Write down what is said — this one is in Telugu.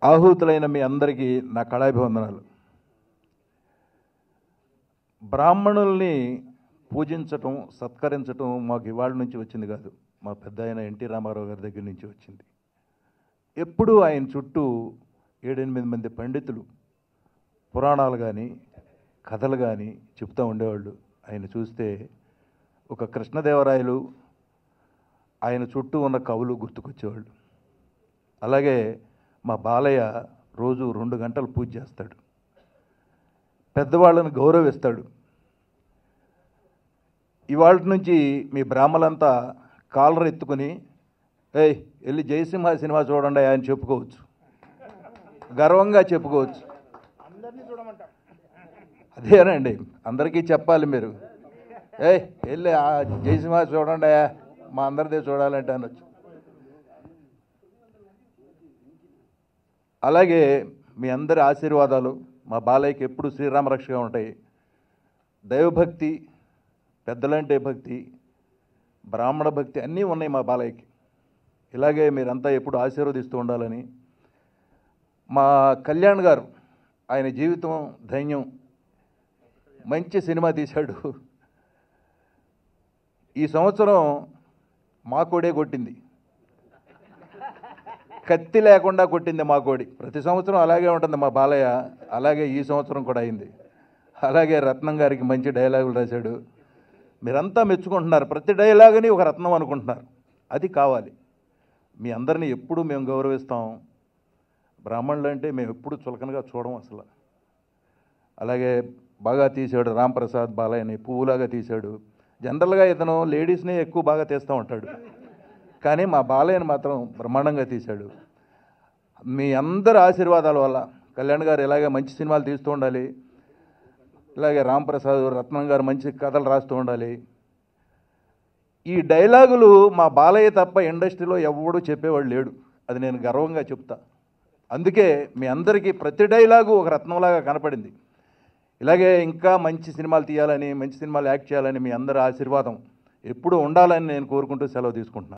ఆహూతులైన మీ అందరికీ నా కళాభివందనాలు బ్రాహ్మణుల్ని పూజించటం సత్కరించటం మాకు ఇవాళ నుంచి వచ్చింది కాదు మా పెద్ద ఆయన ఎన్టీ రామారావు గారి దగ్గర నుంచి వచ్చింది ఎప్పుడూ ఆయన చుట్టూ ఏడెనిమిది మంది పండితులు పురాణాలు కానీ కథలు కానీ చెప్తూ ఉండేవాళ్ళు ఆయన చూస్తే ఒక కృష్ణదేవరాయలు ఆయన చుట్టూ ఉన్న కవులు గుర్తుకొచ్చేవాళ్ళు అలాగే మా బాలయ్య రోజు రెండు గంటలు పూజ చేస్తాడు పెద్దవాళ్ళని గౌరవిస్తాడు ఇవాళ నుంచి మీ బ్రాహ్మలంతా కాలర్ ఎత్తుకుని ఏయ్ వెళ్ళి జయసింహ సినిమా చూడండి అని చెప్పుకోవచ్చు గర్వంగా చెప్పుకోవచ్చు అదేనండి అందరికీ చెప్పాలి మీరు ఏయ్ వెళ్ళి ఆ జయసింహ చూడండి మా అందరిదే చూడాలంటే అనొచ్చు అలాగే మీ అందరి ఆశీర్వాదాలు మా బాలయ్యకి ఎప్పుడు శ్రీరామరక్షగా ఉంటాయి దైవభక్తి పెద్దలంటే భక్తి బ్రాహ్మణ భక్తి అన్నీ ఉన్నాయి మా బాలయ్యకి ఇలాగే మీరంతా ఎప్పుడు ఆశీర్వదిస్తూ ఉండాలని మా కళ్యాణ్ గారు ఆయన జీవితం ధైన్యం మంచి సినిమా తీశాడు ఈ సంవత్సరం మా కోడే కొట్టింది కత్తి లేకుండా కొట్టింది మా కోడి ప్రతి సంవత్సరం అలాగే ఉంటుంది మా బాలయ్య అలాగే ఈ సంవత్సరం కూడా అయింది అలాగే రత్నం గారికి మంచి డైలాగులు రాశాడు మీరంతా మెచ్చుకుంటున్నారు ప్రతి డైలాగుని ఒక రత్నం అనుకుంటున్నారు అది కావాలి మీ అందరినీ ఎప్పుడు మేము గౌరవిస్తాం బ్రాహ్మణులు అంటే మేము ఎప్పుడు చులకనగా చూడం అసలు అలాగే బాగా తీశాడు రామ్ ప్రసాద్ బాలయ్యని పువ్వులాగా తీశాడు జనరల్గా ఇతను లేడీస్ని ఎక్కువ బాగా తీస్తూ ఉంటాడు కానీ మా బాలయ్యని మాత్రం బ్రహ్మాండంగా తీశాడు మీ అందరి ఆశీర్వాదాల వల్ల కళ్యాణ్ గారు ఇలాగే మంచి సినిమాలు తీస్తూ ఉండాలి ఇలాగే రామ్ ప్రసాద్ రత్నం గారు మంచి కథలు రాస్తూ ఉండాలి ఈ డైలాగులు మా బాలయ్య తప్ప ఇండస్ట్రీలో ఎవడూ చెప్పేవాడు లేడు అది నేను గర్వంగా చెప్తా అందుకే మీ అందరికీ ప్రతి డైలాగు ఒక రత్నంలాగా కనపడింది ఇలాగే ఇంకా మంచి సినిమాలు తీయాలని మంచి సినిమాలు యాక్ట్ చేయాలని మీ అందరి ఆశీర్వాదం ఎప్పుడూ ఉండాలని నేను కోరుకుంటూ సెలవు తీసుకుంటున్నాను